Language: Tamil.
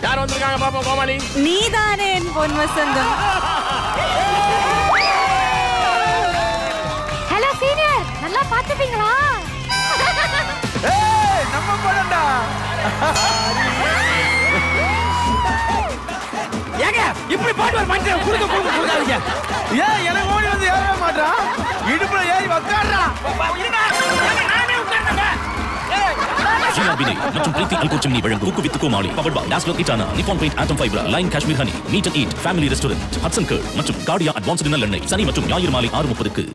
யார் வந்திருக்காங்க பாப்போம் கோமாளி நீதானே என் பொன் வசந்தம் ஹலோ சீனியர் நல்லா பாத்துப்பீங்களா ஏய் நம்ம படம்டா ஏங்க இப்படி பாட்டு ஒரு மனுஷன் குடுக்க குடுக்க கொடுக்காதீங்க ஏன் எனக்கு ஓடி வந்து ஏறவே மாட்டான் இடுப்புல ஏறி உக்காடுறா ஜிஆர்பினை மற்றும் பிரீத்தி அல்கோ சிம்னி வழங்கும் குக்கு வித்து கோமாளி பவர் பா டாஸ்லோ இட்டானா நிப்பான் பெயிண்ட் ஆட்டம் fibre line Kashmir honey meet and eat family restaurant Hatsun curd மற்றும் கார்டியா அட்வான்ஸ் டின்னர் எண்ணெய் சனி மற்றும் ஞாயிறு மாலை ஆறு முப்பதுக்கு